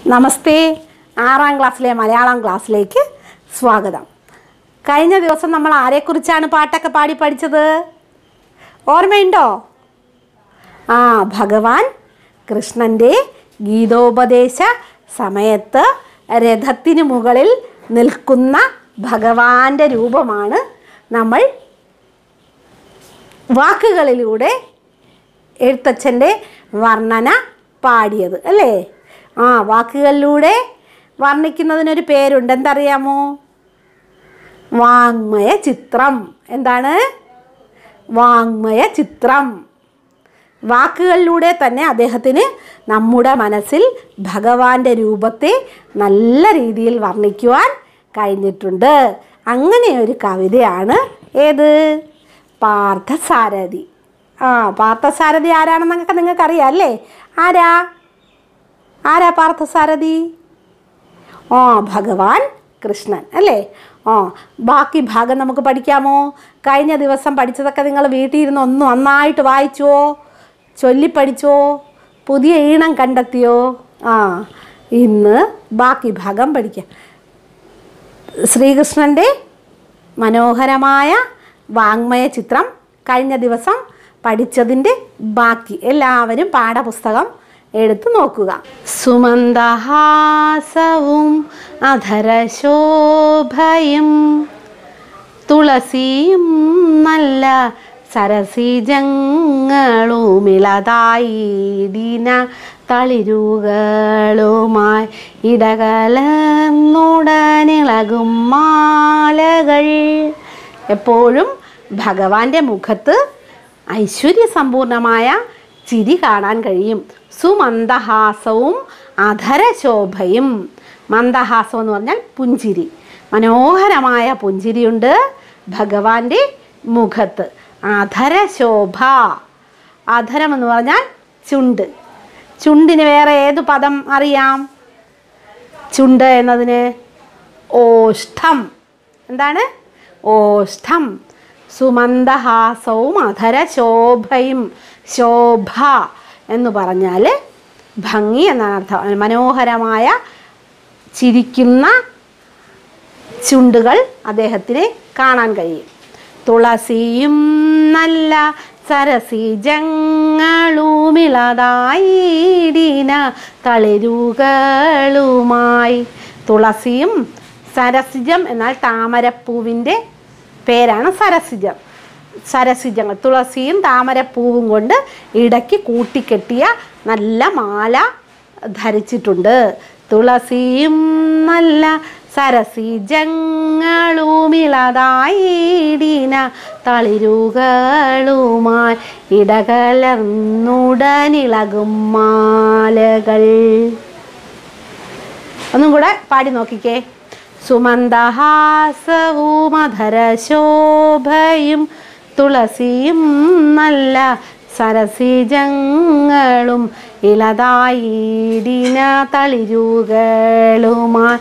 നമസ്തേ ആറാം ക്ലാസ്സിലെ മലയാളം ക്ലാസ്സിലേക്ക് സ്വാഗതം കഴിഞ്ഞ ദിവസം നമ്മൾ ആരെക്കുറിച്ചാണ് പാട്ടൊക്കെ പാടി പഠിച്ചത് ഓർമ്മയുണ്ടോ ആ ഭഗവാൻ കൃഷ്ണൻ്റെ ഗീതോപദേശ സമയത്ത് രഥത്തിന് മുകളിൽ നിൽക്കുന്ന ഭഗവാന്റെ രൂപമാണ് നമ്മൾ വാക്കുകളിലൂടെ എഴുത്തച്ഛൻ്റെ വർണ്ണന പാടിയത് അല്ലേ ആ വാക്കുകളിലൂടെ വർണ്ണിക്കുന്നതിനൊരു പേരുണ്ട് എന്തറിയാമോ വാങ്മയ ചിത്രം എന്താണ് വാങ്മയ ചിത്രം വാക്കുകളിലൂടെ തന്നെ അദ്ദേഹത്തിന് നമ്മുടെ മനസ്സിൽ ഭഗവാന്റെ രൂപത്തെ നല്ല രീതിയിൽ വർണ്ണിക്കുവാൻ കഴിഞ്ഞിട്ടുണ്ട് അങ്ങനെ ഒരു കവിതയാണ് ഏത് പാർത്ഥസാരഥി ആ പാർത്ഥസാരഥി ആരാണെന്നൊക്കെ നിങ്ങൾക്കറിയാം അല്ലേ ആരാ ആരാ പാർത്ഥസാരഥി ആ ഭഗവാൻ കൃഷ്ണൻ അല്ലേ ആ ബാക്കി ഭാഗം നമുക്ക് പഠിക്കാമോ കഴിഞ്ഞ ദിവസം പഠിച്ചതൊക്കെ നിങ്ങൾ വീട്ടിൽ ഇരുന്ന് ഒന്ന് നന്നായിട്ട് വായിച്ചുവോ ചൊല്ലിപ്പഠിച്ചോ പുതിയ ഈണം കണ്ടെത്തിയോ ആ ഇന്ന് ബാക്കി ഭാഗം പഠിക്കാം ശ്രീകൃഷ്ണൻ്റെ മനോഹരമായ വാങ്മയ ചിത്രം കഴിഞ്ഞ ദിവസം പഠിച്ചതിൻ്റെ ബാക്കി എല്ലാവരും പാഠപുസ്തകം എടുത്തു നോക്കുക സുമന്ദഹാസവും അധരശോഭയും തുളസിയും നല്ല സരസിജങ്ങളുമിളതായിടിന തളിരുകളുമായി ഇടകലന്നുടനിളകും മാലകൾ എപ്പോഴും ഭഗവാന്റെ മുഖത്ത് ഐശ്വര്യസമ്പൂർണമായ ചിരി കാണാൻ കഴിയും സുമന്ദഹാസവും അധരശോഭയും മന്ദഹാസം എന്ന് പറഞ്ഞാൽ പുഞ്ചിരി മനോഹരമായ പുഞ്ചിരിയുണ്ട് ഭഗവാന്റെ മുഖത്ത് അധരശോഭ അധരം എന്ന് പറഞ്ഞാൽ ചുണ്ട് ചുണ്ടിന് വേറെ ഏത് പദം അറിയാം ചുണ്ട് എന്നതിന് ഓഷ്ഠം എന്താണ് ഓഷ്ഠം സുമന്ദഹാസവും അധരശോഭയും ശോഭ എന്ന് പറഞ്ഞാൽ ഭംഗി എന്നാണ് അർത്ഥം മനോഹരമായ ചിരിക്കുന്ന ചുണ്ടുകൾ അദ്ദേഹത്തിന് കാണാൻ കഴിയും തുളസിയും നല്ല സരസിജങ്ങളുമിളതായിടിന തളിരുകളുമായി തുളസിയും സരസിജം എന്നാൽ താമരപ്പൂവിൻ്റെ പേരാണ് സരസിജം സരസിജങ്ങൾ തുളസിയും താമരപ്പൂവും കൊണ്ട് ഇടയ്ക്ക് കൂട്ടിക്കെട്ടിയ നല്ല മാല ധരിച്ചിട്ടുണ്ട് തുളസിയും നല്ല സരസിജങ്ങളുമിളതായിടിന തളിരുകളുമായി ഇടകലർന്നുടനിളകും മാലകൾ ഒന്നും കൂടെ പാടി നോക്കിക്കേ സുമന്ദഹാസവുമധരശോഭയും തുളസിയും നല്ല സരസിജങ്ങളും ഇളതായിടിന തളിരുകളുമായി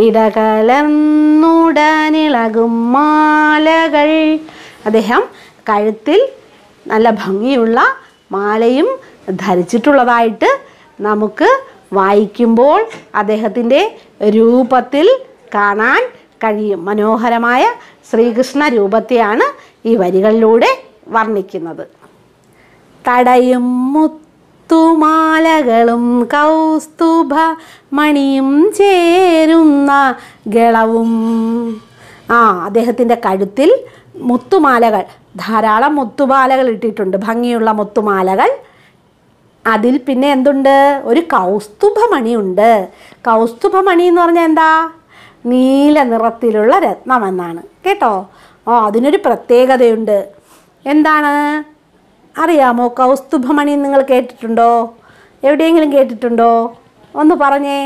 ഇടകലർന്നുടനിളകും മാലകൾ അദ്ദേഹം കഴുത്തിൽ നല്ല ഭംഗിയുള്ള മാലയും ധരിച്ചിട്ടുള്ളതായിട്ട് നമുക്ക് വായിക്കുമ്പോൾ അദ്ദേഹത്തിൻ്റെ രൂപത്തിൽ കാണാൻ കഴിയും മനോഹരമായ ശ്രീകൃഷ്ണ രൂപത്തെയാണ് ഈ വരികളിലൂടെ വർണ്ണിക്കുന്നത് തടയും മുത്തുമാലകളും കൗസ്തുഭ മണിയും ചേരുന്ന ഗളവും ആ അദ്ദേഹത്തിൻ്റെ കഴുത്തിൽ മുത്തുമാലകൾ ധാരാളം മുത്തുമാലകൾ ഇട്ടിട്ടുണ്ട് ഭംഗിയുള്ള മുത്തുമാലകൾ അതിൽ പിന്നെ എന്തുണ്ട് ഒരു കൗസ്തുഭമണിയുണ്ട് കൗസ്തുഭമണി എന്ന് പറഞ്ഞാൽ എന്താ നീല നിറത്തിലുള്ള രത്നമെന്നാണ് കേട്ടോ ഓ അതിനൊരു പ്രത്യേകതയുണ്ട് എന്താണ് അറിയാമോ കൗസ്തുഭമണി നിങ്ങൾ കേട്ടിട്ടുണ്ടോ എവിടെയെങ്കിലും കേട്ടിട്ടുണ്ടോ ഒന്ന് പറഞ്ഞേ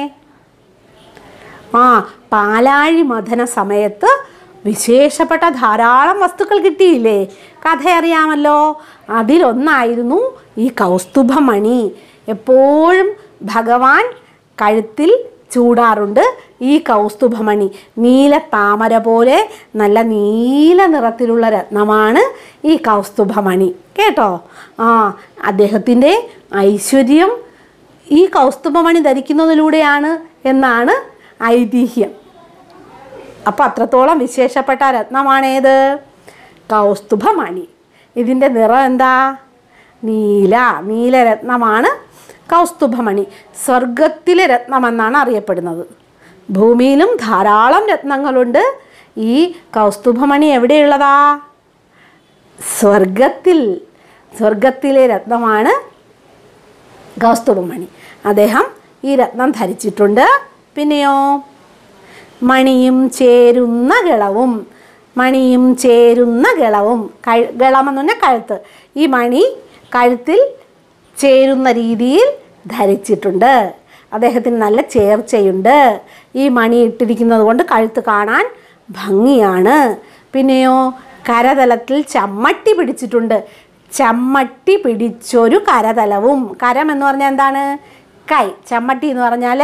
ആ പാലാഴി മഥന സമയത്ത് വിശേഷപ്പെട്ട ധാരാളം വസ്തുക്കൾ കിട്ടിയില്ലേ കഥ അറിയാമല്ലോ അതിലൊന്നായിരുന്നു ഈ കൗസ്തുഭമണി എപ്പോഴും ഭഗവാൻ കഴുത്തിൽ ചൂടാറുണ്ട് ഈ കൗസ്തുഭമണി നീല താമര പോലെ നല്ല നീല നിറത്തിലുള്ള രത്നമാണ് ഈ കൗസ്തുഭമണി കേട്ടോ ആ അദ്ദേഹത്തിൻ്റെ ഐശ്വര്യം ഈ കൗസ്തുഭമണി ധരിക്കുന്നതിലൂടെയാണ് എന്നാണ് ഐതിഹ്യം അപ്പം അത്രത്തോളം വിശേഷപ്പെട്ട രത്നമാണേത് കൗസ്തുഭമണി ഇതിൻ്റെ നിറം എന്താ നീല നീലരത്നമാണ് കൗസ്തുഭമണി സ്വർഗത്തിലെ രത്നമെന്നാണ് അറിയപ്പെടുന്നത് ഭൂമിയിലും ധാരാളം രത്നങ്ങളുണ്ട് ഈ കൗസ്തുഭമണി എവിടെയുള്ളതാ സ്വർഗത്തിൽ സ്വർഗത്തിലെ രത്നമാണ് കൗസ്തുഭമണി അദ്ദേഹം ഈ രത്നം ധരിച്ചിട്ടുണ്ട് പിന്നെയോ മണിയും ചേരുന്ന ഗളവും മണിയും ചേരുന്ന ഗളവും കഴ ഗളമെന്ന് പറഞ്ഞാൽ കഴുത്ത് ഈ മണി കഴുത്തിൽ ചേരുന്ന രീതിയിൽ ധരിച്ചിട്ടുണ്ട് അദ്ദേഹത്തിന് നല്ല ചേർച്ചയുണ്ട് ഈ മണി ഇട്ടിരിക്കുന്നത് കൊണ്ട് കഴുത്ത് കാണാൻ ഭംഗിയാണ് പിന്നെയോ കരതലത്തിൽ ചമ്മട്ടി പിടിച്ചിട്ടുണ്ട് ചമ്മട്ടി പിടിച്ചൊരു കരതലവും കരം എന്ന് പറഞ്ഞാൽ എന്താണ് കൈ ചമ്മട്ടി എന്ന് പറഞ്ഞാൽ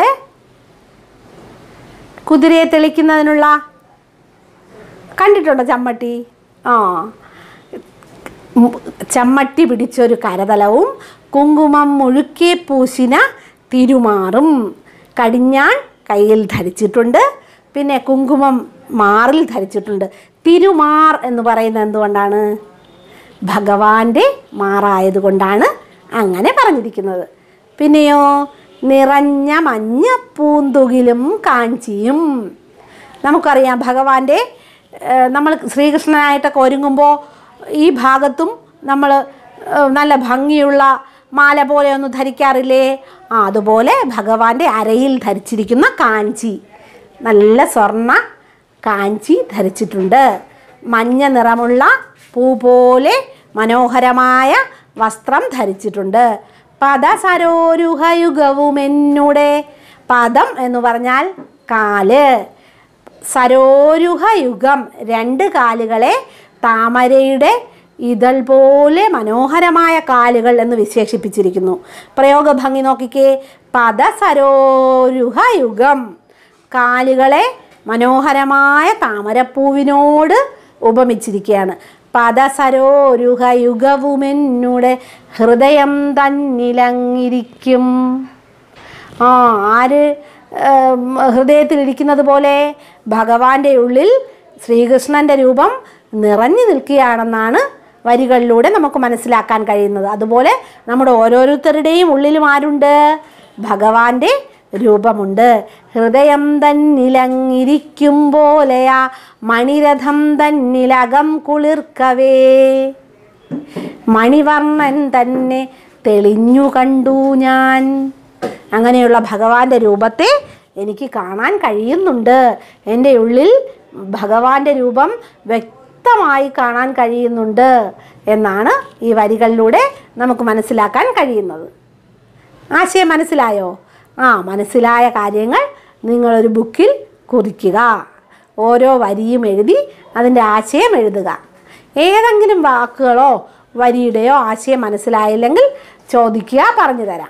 കുതിരയെ തെളിക്കുന്നതിനുള്ള കണ്ടിട്ടുണ്ടോ ചമ്മട്ടി ആ ഉം, ചമ്മട്ടി പിടിച്ചൊരു കരതലവും കുങ്കുമം മുഴുക്കെ പൂശിന തിരുമാറും കടിഞ്ഞാൺ കയ്യിൽ ധരിച്ചിട്ടുണ്ട് പിന്നെ കുങ്കുമം മാറിൽ ധരിച്ചിട്ടുണ്ട് തിരുമാർ എന്ന് പറയുന്നത് എന്തുകൊണ്ടാണ് ഭഗവാന്റെ മാറായതുകൊണ്ടാണ് അങ്ങനെ പറഞ്ഞിരിക്കുന്നത് പിന്നെയോ നിറഞ്ഞ മഞ്ഞ പൂന്തുകിലും കാഞ്ചിയും നമുക്കറിയാം ഭഗവാന്റെ ഏഹ്, നമ്മൾ ശ്രീകൃഷ്ണനായിട്ടൊക്കെ ഒരുങ്ങുമ്പോൾ ഈ ഭാഗത്തും നമ്മൾ നല്ല ഭംഗിയുള്ള മാല പോലെ ഒന്നും ധരിക്കാറില്ലേ ആ അതുപോലെ ഭഗവാന്റെ അരയിൽ ധരിച്ചിരിക്കുന്ന കാഞ്ചി നല്ല സ്വർണ്ണ കാഞ്ചി ധരിച്ചിട്ടുണ്ട് മഞ്ഞ നിറമുള്ള പൂ പോലെ മനോഹരമായ വസ്ത്രം ധരിച്ചിട്ടുണ്ട് പദസരോരുഹയുഗവും എന്നുടെ പദം എന്ന് പറഞ്ഞാൽ കാല് സരോരുഹയുഗം രണ്ട് കാലുകളെ താമരയുടെ ഇതൾ പോലെ മനോഹരമായ കാലുകൾ എന്ന് വിശേഷിപ്പിച്ചിരിക്കുന്നു പ്രയോഗഭംഗി നോക്കിക്കേ പദസരോരുഹയുഗം കാലുകളെ മനോഹരമായ താമരപ്പൂവിനോട് ഉപമിച്ചിരിക്കുകയാണ് പദസരോരുഹയുഗവുമെന്നുടെ ഹൃദയം തന്നിലങ്ങിരിക്കും ആ ആര് ഏം, ഹൃദയത്തിലിരിക്കുന്നത് പോലെ ഭഗവാന്റെ ഉള്ളിൽ ശ്രീകൃഷ്ണൻ്റെ രൂപം നിറഞ്ഞു നിൽക്കുകയാണെന്നാണ് വരികളിലൂടെ നമുക്ക് മനസ്സിലാക്കാൻ കഴിയുന്നത് അതുപോലെ നമ്മുടെ ഓരോരുത്തരുടെയും ഉള്ളിലും ആരുണ്ട് ഭഗവാന്റെ രൂപമുണ്ട് ഹൃദയം തന്നിലങ്ങിരിക്കും പോലെയാ മണിരഥം തന്നിലകം കുളിർക്കവേ മണിവർണ്ണൻ തന്നെ തെളിഞ്ഞു കണ്ടു ഞാൻ അങ്ങനെയുള്ള ഭഗവാന്റെ രൂപത്തെ എനിക്ക് കാണാൻ കഴിയുന്നുണ്ട് എൻ്റെ ഉള്ളിൽ ഭഗവാന്റെ രൂപം വ്യക്തമായി കാണാൻ കഴിയുന്നുണ്ട് എന്നാണ് ഈ വരികളിലൂടെ നമുക്ക് മനസ്സിലാക്കാൻ കഴിയുന്നത് ആശയം മനസ്സിലായോ ആ മനസ്സിലായ കാര്യങ്ങൾ നിങ്ങളൊരു ബുക്കിൽ കുറിക്കുക ഓരോ വരിയും എഴുതി അതിൻ്റെ ആശയം എഴുതുക ഏതെങ്കിലും വാക്കുകളോ വരിയുടെയോ ആശയം മനസ്സിലായില്ലെങ്കിൽ ചോദിക്കുക പറഞ്ഞു തരാം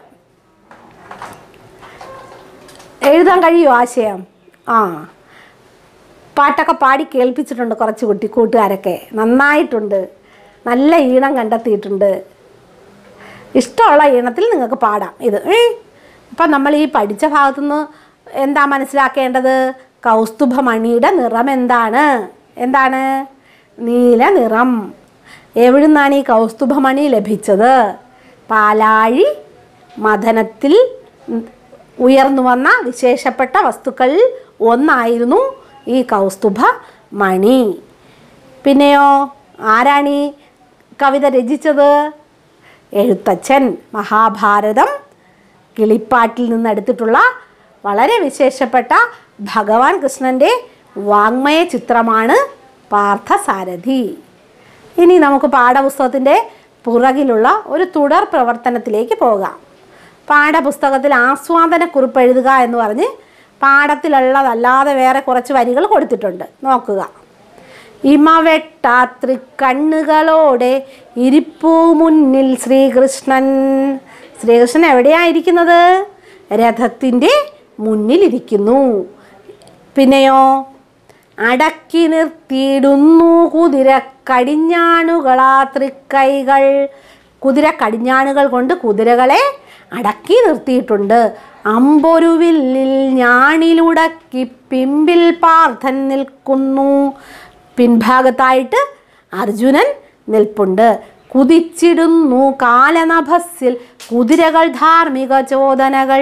എഴുതാൻ കഴിയുമോ ആശയം ആ പാട്ടൊക്കെ പാടി കേൾപ്പിച്ചിട്ടുണ്ട് കുറച്ച് കുട്ടി കൂട്ടുകാരൊക്കെ നന്നായിട്ടുണ്ട് നല്ല ഈണം കണ്ടെത്തിയിട്ടുണ്ട് ഇഷ്ടമുള്ള ഈണത്തിൽ നിങ്ങൾക്ക് പാടാം ഇത് ഏ അപ്പം നമ്മൾ ഈ പഠിച്ച ഭാഗത്തുനിന്ന് എന്താ മനസ്സിലാക്കേണ്ടത് കൗസ്തുഭമണിയുടെ നിറം എന്താണ് എന്താണ് നീല നിറം എവിടുന്നാണ് ഈ കൗസ്തുഭമണി ലഭിച്ചത് പാലാഴി മഥനത്തിൽ ഉയർന്നു വന്ന വിശേഷപ്പെട്ട വസ്തുക്കളിൽ ഒന്നായിരുന്നു ഈ കൗസ്തുഭ മണി പിന്നെയോ ആരാണ് ഈ കവിത രചിച്ചത് എഴുത്തച്ഛൻ മഹാഭാരതം കിളിപ്പാട്ടിൽ നിന്ന് എടുത്തിട്ടുള്ള വളരെ വിശേഷപ്പെട്ട ഭഗവാൻ കൃഷ്ണൻ്റെ വാങ്മയ ചിത്രമാണ് പാർത്ഥസാരഥി ഇനി നമുക്ക് പാഠപുസ്തകത്തിൻ്റെ പുറകിലുള്ള ഒരു തുടർ പ്രവർത്തനത്തിലേക്ക് പോകാം പാഠപുസ്തകത്തിൽ ആസ്വാദനക്കുറിപ്പ് എഴുതുക എന്ന് പറഞ്ഞ് പാഠത്തിലുള്ളതല്ലാതെ വേറെ കുറച്ച് വരികൾ കൊടുത്തിട്ടുണ്ട് നോക്കുക ഇമവെട്ടാത്രി കണ്ണുകളോടെ ഇരിപ്പൂ മുന്നിൽ ശ്രീകൃഷ്ണൻ ശ്രീകൃഷ്ണൻ എവിടെയായിരിക്കുന്നത് രഥത്തിൻ്റെ മുന്നിലിരിക്കുന്നു പിന്നെയോ അടക്കി നിർത്തിയിടുന്നു കുതിര കടിഞ്ഞാണുകളാ തൃക്കൈകൾ കുതിര കടിഞ്ഞാണുകൾ കൊണ്ട് കുതിരകളെ അടക്കി നിർത്തിയിട്ടുണ്ട് അമ്പൊരു വില്ലിൽ ഞാൻ ഞാണിലുടക്കി പിമ്പിൽ പാർത്ഥൻ നിൽക്കുന്നു പിൻഭാഗത്തായിട്ട് അർജുനൻ നിൽപ്പുണ്ട് കുതിച്ചിടുന്നു കാലനഭസ്സിൽ കുതിരകൾ ധാർമ്മിക ചോദനകൾ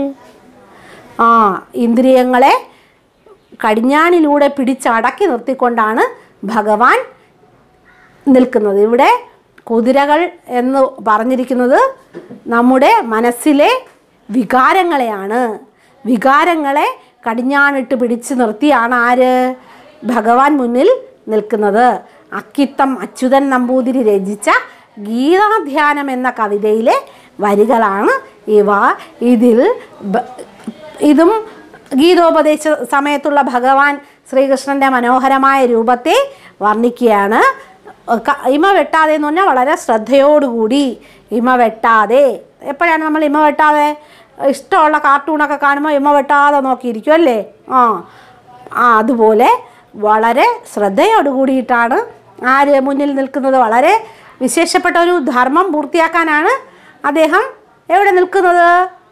ആ ഇന്ദ്രിയങ്ങളെ കടിഞ്ഞാണിലൂടെ പിടിച്ചടക്കി നിർത്തിക്കൊണ്ടാണ് ഭഗവാൻ നിൽക്കുന്നത് ഇവിടെ കുതിരകൾ എന്ന് പറഞ്ഞിരിക്കുന്നത് നമ്മുടെ മനസ്സിലെ വികാരങ്ങളെയാണ് വികാരങ്ങളെ കടിഞ്ഞാണിട്ട് പിടിച്ച് നിർത്തിയാണ് ആര് ഭഗവാൻ മുന്നിൽ നിൽക്കുന്നത് അക്കിത്തം അച്യുതൻ നമ്പൂതിരി രചിച്ച ഗീതാധ്യാനം എന്ന കവിതയിലെ വരികളാണ് ഇവ ഇതിൽ ബ- ഇതും ഗീതോപദേശ സമയത്തുള്ള ഭഗവാൻ ശ്രീകൃഷ്ണൻ്റെ മനോഹരമായ രൂപത്തെ വർണ്ണിക്കുകയാണ് ക- ഇമ വെട്ടാതെ എന്ന് പറഞ്ഞാൽ വളരെ ശ്രദ്ധയോടുകൂടി ഇമ വെട്ടാതെ എപ്പോഴാണ് നമ്മൾ ഇമ വെട്ടാതെ ഇഷ്ടമുള്ള കാർട്ടൂണൊക്കെ കാണുമ്പോൾ ഇമ വെട്ടാതെ നോക്കിയിരിക്കും അല്ലേ ആ ആ അതുപോലെ വളരെ ശ്രദ്ധയോടുകൂടിയിട്ടാണ് ആര് മുന്നിൽ നിൽക്കുന്നത് വളരെ വിശേഷപ്പെട്ട ഒരു ധർമ്മം പൂർത്തിയാക്കാനാണ് അദ്ദേഹം എവിടെ നിൽക്കുന്നത്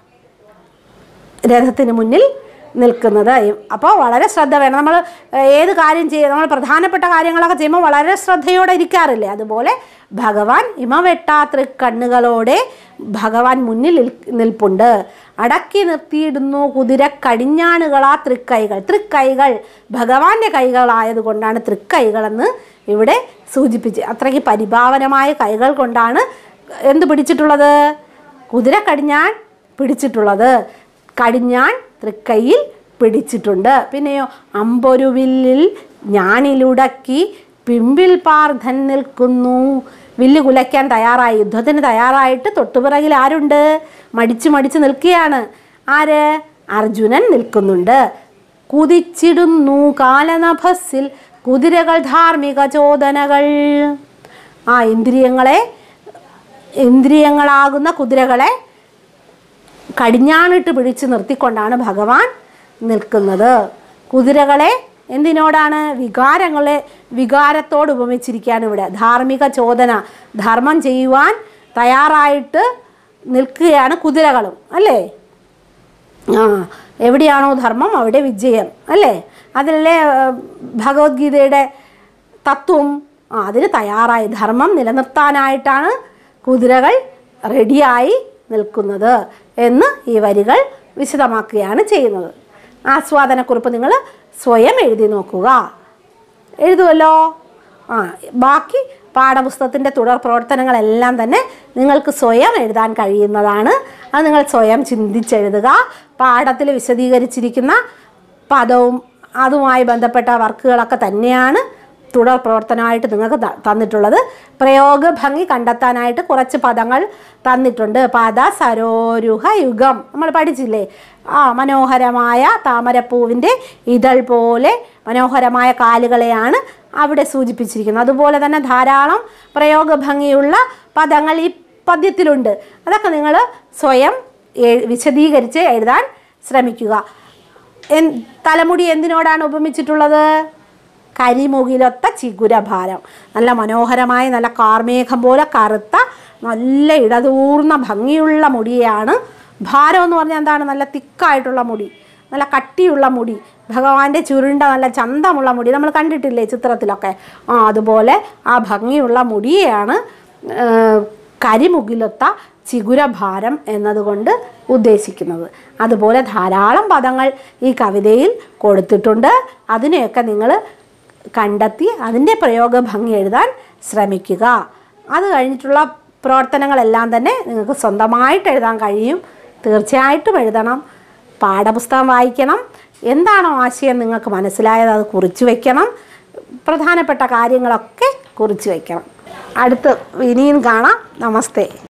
രഥത്തിന് മുന്നിൽ നിൽക്കുന്നത് അപ്പോൾ വളരെ ശ്രദ്ധ വേണം നമ്മൾ ഏത് കാര്യം ചെയ്യുക നമ്മൾ പ്രധാനപ്പെട്ട കാര്യങ്ങളൊക്കെ ചെയ്യുമ്പോൾ വളരെ ശ്രദ്ധയോടെ ഇരിക്കാറില്ലേ അതുപോലെ ഭഗവാൻ ഇമവെട്ടാ തൃക്കണ്ണുകളോടെ ഭഗവാൻ മുന്നിൽ നിൽ- നിൽപ്പുണ്ട് അടക്കി നിർത്തിയിടുന്നു കുതിര കടിഞ്ഞാണുകളാ തൃക്കൈകൾ തൃക്കൈകൾ ഭഗവാന്റെ കൈകളായതുകൊണ്ടാണ് തൃക്കൈകളെന്ന് ഇവിടെ സൂചിപ്പിച്ച് അത്രയ്ക്ക് പരിഭാവനമായ കൈകൾ കൊണ്ടാണ് എന്ത് പിടിച്ചിട്ടുള്ളത് കുതിര കടിഞ്ഞാൻ പിടിച്ചിട്ടുള്ളത് കടിഞ്ഞാൻ തൃക്കൈയിൽ പിടിച്ചിട്ടുണ്ട് പിന്നെയോ അമ്പൊരുവില്ലിൽ ഞാണിലുടക്കി പിമ്പിൽ പാർധൻ നിൽക്കുന്നു വില്ല് കുലയ്ക്കാൻ തയ്യാറായി യുദ്ധത്തിന് തയ്യാറായിട്ട് തൊട്ടുപിറകിൽ ആരുണ്ട് മടിച്ച് മടിച്ച് നിൽക്കുകയാണ് ആര് അർജുനൻ നിൽക്കുന്നുണ്ട് കുതിച്ചിടുന്നു കാലനഭസ്സിൽ കുതിരകൾ ധാർമ്മിക ചോദനകൾ ആ ഇന്ദ്രിയങ്ങളെ ഇന്ദ്രിയങ്ങളാകുന്ന കുതിരകളെ കടിഞ്ഞാണിട്ട് പിടിച്ച് നിർത്തിക്കൊണ്ടാണ് ഭഗവാൻ നിൽക്കുന്നത് കുതിരകളെ എന്തിനോടാണ് വികാരങ്ങളെ വികാരത്തോട് ഉപമിച്ചിരിക്കുകയാണ് ഇവിടെ ധാർമ്മിക ചോദന ധർമ്മം ചെയ്യുവാൻ തയ്യാറായിട്ട് നിൽക്കുകയാണ് കുതിരകളും അല്ലേ ആ എവിടെയാണോ ധർമ്മം അവിടെ വിജയം അല്ലേ അതിലല്ലേ ആ, ഭഗവത്ഗീതയുടെ തത്വം ആ അതിന് തയ്യാറായി ധർമ്മം നിലനിർത്താനായിട്ടാണ് കുതിരകൾ റെഡിയായി നിൽക്കുന്നത് എന്ന് ഈ വരികൾ വിശദമാക്കുകയാണ് ചെയ്യുന്നത് ആസ്വാദനക്കുറിപ്പ് നിങ്ങൾ സ്വയം എഴുതി നോക്കുക എഴുതുമല്ലോ ആ ബാക്കി പാഠപുസ്തകത്തിൻ്റെ തുടർ പ്രവർത്തനങ്ങളെല്ലാം തന്നെ നിങ്ങൾക്ക് സ്വയം എഴുതാൻ കഴിയുന്നതാണ് അത് നിങ്ങൾ സ്വയം ചിന്തിച്ചെഴുതുക പാഠത്തിൽ വിശദീകരിച്ചിരിക്കുന്ന പദവും അതുമായി ബന്ധപ്പെട്ട വർക്കുകളൊക്കെ തന്നെയാണ് തുടർ പ്രവർത്തനമായിട്ട് നിങ്ങൾക്ക് ത- തന്നിട്ടുള്ളത് പ്രയോഗ ഭംഗി കണ്ടെത്താനായിട്ട് കുറച്ച് പദങ്ങൾ തന്നിട്ടുണ്ട് പദ സരോരുഹ യുഗം നമ്മൾ പഠിച്ചില്ലേ ആ മനോഹരമായ താമരപ്പൂവിൻ്റെ ഇതൾ പോലെ മനോഹരമായ കാലുകളെയാണ് അവിടെ സൂചിപ്പിച്ചിരിക്കുന്നത് അതുപോലെ തന്നെ ധാരാളം പ്രയോഗ ഭംഗിയുള്ള പദങ്ങൾ ഈ പദ്യത്തിലുണ്ട് അതൊക്കെ നിങ്ങൾ സ്വയം എ- വിശദീകരിച്ച് എഴുതാൻ ശ്രമിക്കുക എൻ തലമുടി എന്തിനോടാണ് ഉപമിച്ചിട്ടുള്ളത് കരിമുകിലൊത്ത ചിഗുരഭാരം നല്ല മനോഹരമായ നല്ല കാർമേഘം പോലെ കറുത്ത നല്ല ഇടതൂർന്ന ഭംഗിയുള്ള മുടിയാണ് ഭാരം എന്ന് പറഞ്ഞാൽ എന്താണ് നല്ല തിക്കായിട്ടുള്ള മുടി നല്ല കട്ടിയുള്ള മുടി ഭഗവാന്റെ ചുരുണ്ട നല്ല ചന്തമുള്ള മുടി നമ്മൾ കണ്ടിട്ടില്ലേ ചിത്രത്തിലൊക്കെ ആ അതുപോലെ ആ ഭംഗിയുള്ള മുടിയെയാണ് ആ, കരിമുകിലൊത്ത ചിഗുരഭാരം എന്നതുകൊണ്ട് ഉദ്ദേശിക്കുന്നത് അതുപോലെ ധാരാളം പദങ്ങൾ ഈ കവിതയിൽ കൊടുത്തിട്ടുണ്ട് അതിനെയൊക്കെ നിങ്ങൾ കണ്ടെത്തി അതിൻ്റെ പ്രയോഗ ഭംഗി എഴുതാൻ ശ്രമിക്കുക അത് കഴിഞ്ഞിട്ടുള്ള പ്രവർത്തനങ്ങളെല്ലാം തന്നെ നിങ്ങൾക്ക് സ്വന്തമായിട്ട് എഴുതാൻ കഴിയും തീർച്ചയായിട്ടും എഴുതണം പാഠപുസ്തകം വായിക്കണം എന്താണോ ആശയം നിങ്ങൾക്ക് മനസ്സിലായത് അത് കുറിച്ച് വയ്ക്കണം പ്രധാനപ്പെട്ട കാര്യങ്ങളൊക്കെ കുറിച്ച് വയ്ക്കണം അടുത്ത് ഇനിയും കാണാം നമസ്തേ